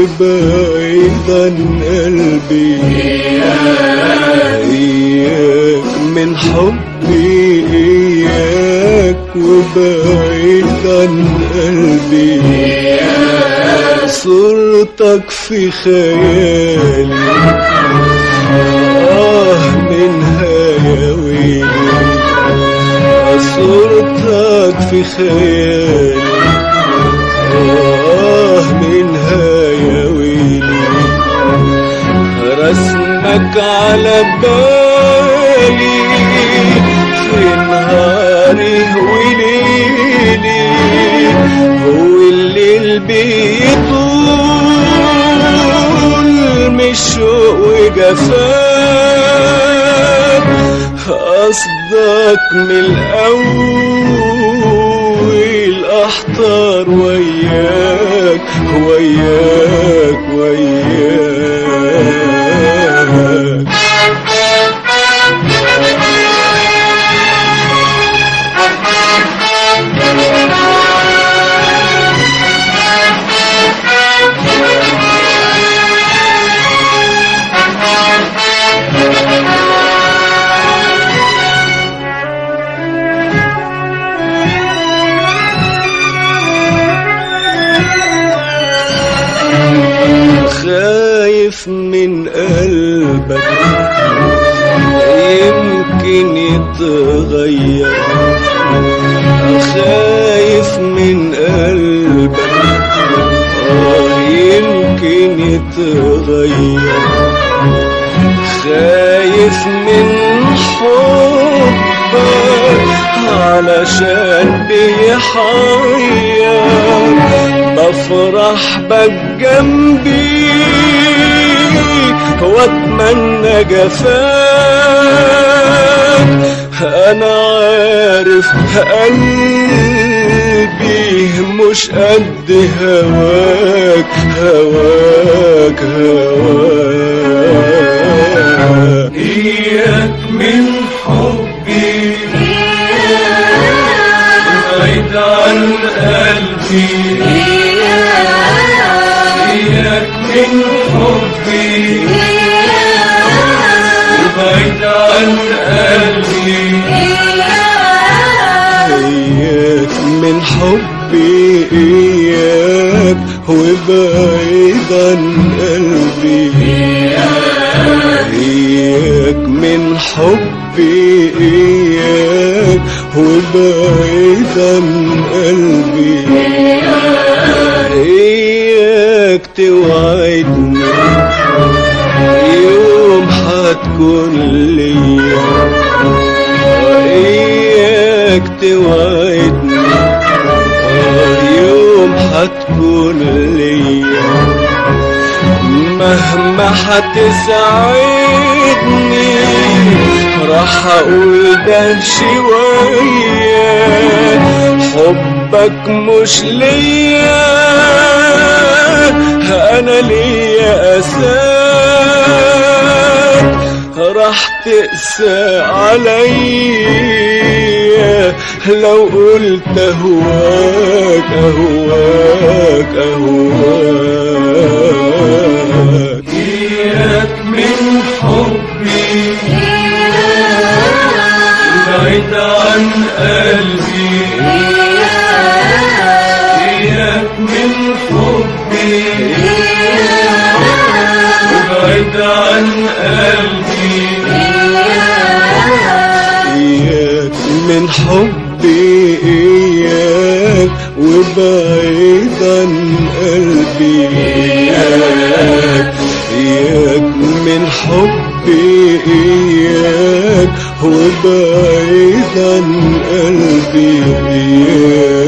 وبعيد عن قلبي إياك من حبي إياك وبعيد عن قلبي صورتك في خيالي آه منها يا ويلي صورتك في خيالي آه منها يا ويلي رسمك على بالي في نهاري وليلي هو الليل بيطول مش شوق وجفاك قصدك من الأول أحضر وياك وياك وياك خايف من قلبك يمكن يتغير خايف من قلبك آه يمكن يتغير خايف من حبك علشان بيحير بفرح بك جنبي واتمنى جفاك انا عارف قلبي مش قد هواك هواك هواك إياك من حبي بعيد عن قلبي إياك من حبي بعيد عن قلبي إياك من حبي إياك وبعيد عن قلبي إياك من حبي إياك وبعيد عن قلبي إياك توعدني يوم حتكون ليا إياك توعدني آه يوم حتكون ليا مهما حتسعدني راح اقول ده شوية حبك مش ليا انا ليا اساك راح تقسى عليا لو قلت اهواك اهواك اهواك إياك من حبي بعيد عن قلبي إياك من حبي بعيد عن قلبي إياك من حبي إياك وبعيد عن قلبي إياك إياك من حبي إياك وبعيد عن قلبي إياك